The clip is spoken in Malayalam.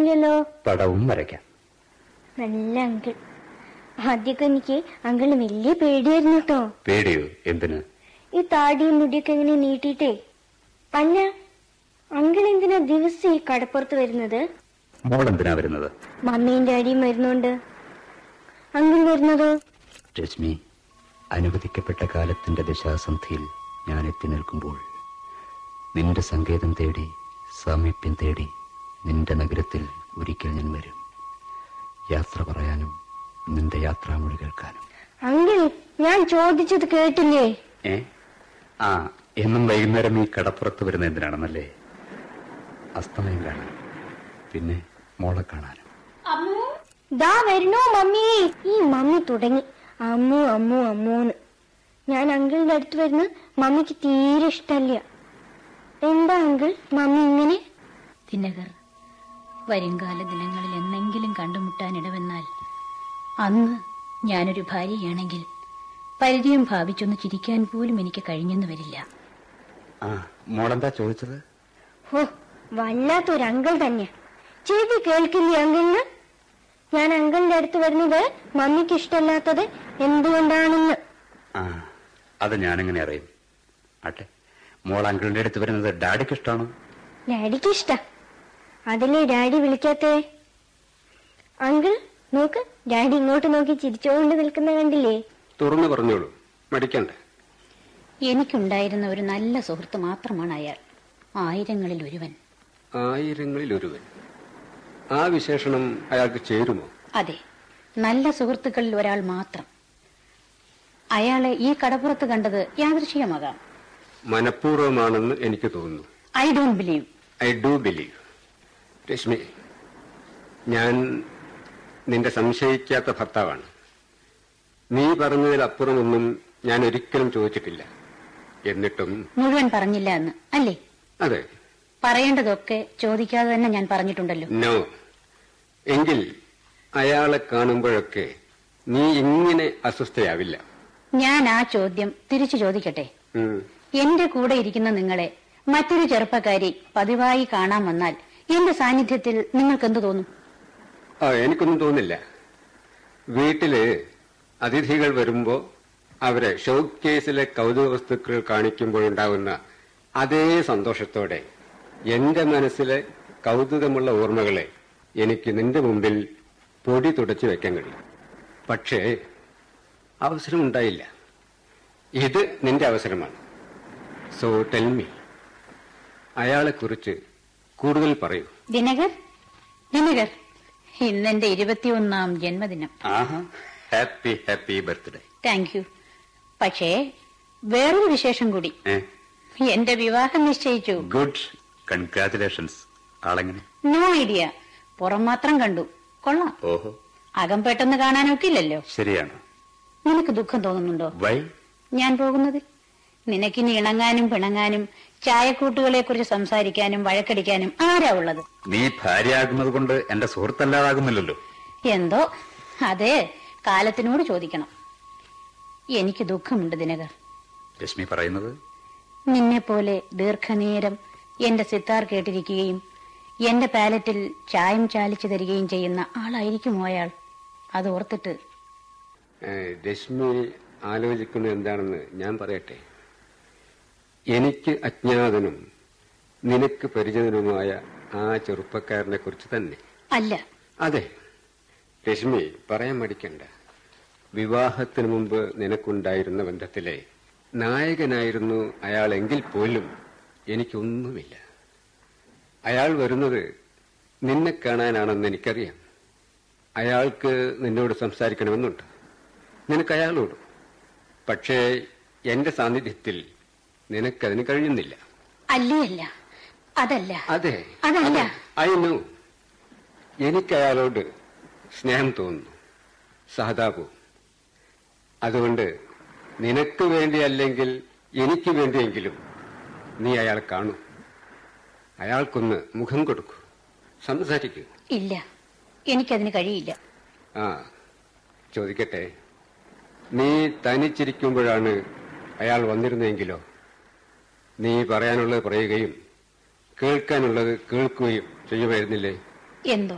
വരയ്ക്കാനില്ലല്ലോ പടവും വരയ്ക്കാം നല്ല അങ്കിൾ ആദ്യമൊക്കെ എനിക്ക് അങ്കിള് വലിയ പേടിയായിരുന്നു കേട്ടോ പേടിയോ എന്തിന് ഈ താടിയും മുടിയൊക്കെ ഇങ്ങനെ നീട്ടിയിട്ടേ അല്ല അങ്കിൾ എന്തിനാ ദിവസം ഈ കടപ്പുറത്ത് വരുന്നത് മോൾ എന്തിനാ വരുന്നത് മമ്മിയും ഡാഡിയും വരുന്നോണ്ട് അങ്കിൾ വരുന്നതോ രശ്മി അനുവദിക്കപ്പെട്ട കാലത്തിന്റെ ദശാസന്ധിയിൽ ഞാൻ എത്തി നിൽക്കുമ്പോൾ നിന്റെ സങ്കേതം തേടി സാമീപ്യം തേടി നിന്റെ നഗരത്തിൽ ഒരിക്കൽ ഞാൻ വരും യാത്ര പറയാനും നിന്റെ യാത്രാമൊഴി കേൾക്കാനും അങ്കിൾ ഞാൻ ചോദിച്ചത് കേട്ടില്ലേ ഏ ആ എന്നും വൈകുന്നേരം ഈ കടപ്പുറത്ത് വരുന്ന എന്തിനാണെന്നല്ലേ അസ്തമയം കാണാൻ പിന്നെ മോളെ കാണാനും ദാ വരുന്നു മമ്മി ഈ മമ്മി തുടങ്ങി അമ്മു അമ്മു അമ്മൂന്ന് ഞാൻ അങ്കിളിന്റെ അടുത്ത് വരുന്ന മമ്മിക്ക് തീരെ ഇഷ്ടല്ല എന്താ അങ്കിൾ മമ്മി ഇങ്ങനെ ദിനകർ വരുംകാല ദിനങ്ങളിൽ എന്നെങ്കിലും കണ്ടുമുട്ടാനിടവന്നാൽ അന്ന് ഞാനൊരു ഭാര്യയാണെങ്കിൽ പരിചയം ഭാവിച്ചൊന്ന് ചിരിക്കാൻ പോലും എനിക്ക് കഴിഞ്ഞെന്ന് വരില്ല ആ മോളെന്താ ചോദിച്ചത് ഓ വല്ലാത്തൊരു അങ്കിൾ തന്നെ ചെവി കേൾക്കില്ലേ അങ്കിളിന് ഞാൻ അങ്കിളിന്റെ അടുത്ത് വരുന്നത് മമ്മിക്ക് ഇഷ്ടമല്ലാത്തത് എന്തുകൊണ്ടാണെന്ന് ആ അത് ഞാനെങ്ങനെ അറിയും ആട്ടെ മോൾ അങ്കിളിന്റെ അടുത്ത് വരുന്നത് ഡാഡിക്ക് ഇഷ്ടമാണോ ഡാഡിക്ക് ഇഷ്ട അതിലെ ഡാഡി വിളിക്കാത്തേ അങ്കിൾ നോക്ക് ഡാഡി ഇങ്ങോട്ട് നോക്കി ചിരിച്ചുകൊണ്ട് നിൽക്കുന്ന കണ്ടില്ലേ തുറന്നു പറഞ്ഞോളൂ മടിക്കണ്ട എനിക്കുണ്ടായിരുന്ന ഒരു നല്ല സുഹൃത്ത് മാത്രമാണ് അയാൾ ആയിരങ്ങളിൽ ഒരുവൻ ആയിരങ്ങളിൽ ഒരുവൻ ആ വിശേഷണം അയാൾക്ക് ചേരുമോ അതെ നല്ല സുഹൃത്തുക്കളിൽ ഒരാൾ മാത്രം അയാളെ ഈ കടപ്പുറത്ത് കണ്ടത് യാദൃശ്യമാകാം മനഃപൂർവ്വമാണെന്ന് എനിക്ക് തോന്നുന്നു I don't believe I do believe Rashmi ഞാൻ നിന്റെ സംശയിക്കാത്ത ഭർത്താവാണ് നീ പറഞ്ഞതിലപ്പുറമൊന്നും ഞാൻ ഒരിക്കലും ചോദിച്ചിട്ടില്ല എന്നിട്ടും മുഴുവൻ പറഞ്ഞില്ല എന്ന് അല്ലേ അതെ പറയേണ്ടതൊക്കെ ചോദിക്കാതെ തന്നെ ഞാൻ പറഞ്ഞിട്ടുണ്ടല്ലോ നോ എങ്കിൽ അയാളെ കാണുമ്പോഴൊക്കെ നീ ഇങ്ങനെ അസ്വസ്ഥയാവില്ല ഞാൻ ആ ചോദ്യം തിരിച്ചു ചോദിക്കട്ടെ ഉം. എന്റെ കൂടെ ഇരിക്കുന്ന നിങ്ങളെ മറ്റൊരു ചെറുപ്പക്കാരി പതിവായി കാണാൻ വന്നാൽ എന്റെ സാന്നിധ്യത്തിൽ നിങ്ങൾക്ക് എന്ത് തോന്നും ആ എനിക്കൊന്നും തോന്നില്ല വീട്ടില് അതിഥികൾ വരുമ്പോ അവരെ ഷോക്ക് കേസിലെ കൗതുക വസ്തുക്കൾ കാണിക്കുമ്പോഴുണ്ടാകുന്ന അതേ സന്തോഷത്തോടെ എന്റെ മനസ്സിലെ കൗതുകമുള്ള ഓർമ്മകളെ എനിക്ക് നിന്റെ മുമ്പിൽ പൊടി തുടച്ചു വെക്കാൻ കഴിയും പക്ഷേ അവസരം ഉണ്ടായില്ല ഇത് നിന്റെ അവസരമാണ് സോ ടെൽ മീ അയാളെക്കുറിച്ച് കൂടുതൽ പറയൂ ദിനകർ ദിനകർ ഇന്നെന്റെ ഇരുപത്തിയൊന്നാം ജന്മദിനം ആഹാ happy happy birthday thank you പക്ഷേ വേറൊരു വിശേഷം കൂടി ഏ എന്റെ വിവാഹം നിശ്ചയിച്ചു ഗുഡ് കൺഗ്രാറ്റുലേഷൻസ് ആളെങ്ങനെ നോ ഐഡിയ പുറം മാത്രം കണ്ടു കൊള്ളാം ഓഹോ അകം പെട്ടെന്ന് കാണാനൊക്കില്ലല്ലോ ശരിയാണ് നിനക്ക് ദുഃഖം തോന്നുന്നുണ്ടോ വൈ ഞാൻ പോകുന്നത് നിനക്കിനി ഇണങ്ങാനും പിണങ്ങാനും ചായക്കൂട്ടുകളെ കുറിച്ച് സംസാരിക്കാനും വഴക്കടിക്കാനും ആരാ ഉള്ളത് നീ ഭാര്യയാകുന്നത് കൊണ്ട് എന്റെ സുഹൃത്തല്ലാതാകുന്നില്ലല്ലോ എന്തോ അതെ കാലത്തിനോട് ചോദിക്കണം എനിക്ക് ദുഃഖമുണ്ട് ദിനകർ രശ്മി പറയുന്നത് നിന്നെ പോലെ ദീർഘനേരം എന്റെ സിത്താർ കേട്ടിരിക്കുകയും എന്റെ പാലറ്റിൽ ചായം ചാലിച്ചു തരികയും ചെയ്യുന്ന ആളായിരിക്കുമോ അയാൾ അത് ഓർത്തിട്ട് ഏ, രശ്മി ആലോചിക്കുന്നത് എന്താണെന്ന് ഞാൻ പറയട്ടെ എനിക്ക് അജ്ഞാതനും നിനക്ക് പരിചിതനുമായ ആ ചെറുപ്പക്കാരനെ കുറിച്ച് തന്നെ അല്ല അതെ രശ്മി പറയാൻ മടിക്കണ്ട വിവാഹത്തിന് മുമ്പ് നിനക്കുണ്ടായിരുന്ന ബന്ധത്തിലെ നായകനായിരുന്നു അയാളെങ്കിൽ പോലും എനിക്കൊന്നുമില്ല അയാൾ വരുന്നത് നിന്നെ കാണാനാണെന്ന് എനിക്കറിയാം അയാൾക്ക് നിന്നോട് സംസാരിക്കണമെന്നുണ്ട് നിനക്ക് അയാളോട് പക്ഷേ എന്റെ സാന്നിധ്യത്തിൽ നിനക്കതിന് കഴിയുന്നില്ല അല്ലേ അല്ല അതല്ല അതെ അതല്ല. ഐ നോ എനിക്ക് അയാളോട് സ്നേഹം തോന്നുന്നു സഹതാപവും അതുകൊണ്ട് നിനക്ക് വേണ്ടി അല്ലെങ്കിൽ എനിക്ക് വേണ്ടിയെങ്കിലും നീ അയാളെ കാണൂ അയാൾക്കൊന്ന് മുഖം കൊടുക്കൂ സംസാരിക്കൂ ഇല്ല എനിക്കതിന് കഴിയില്ല ആ ചോദിക്കട്ടെ നീ തനിച്ചിരിക്കുമ്പോഴാണ് അയാൾ വന്നിരുന്നെങ്കിലോ നീ പറയാനുള്ളത് പറയുകയും കേൾക്കാനുള്ളത് കേൾക്കുകയും ചെയ്യുമായിരുന്നില്ലേ എന്തോ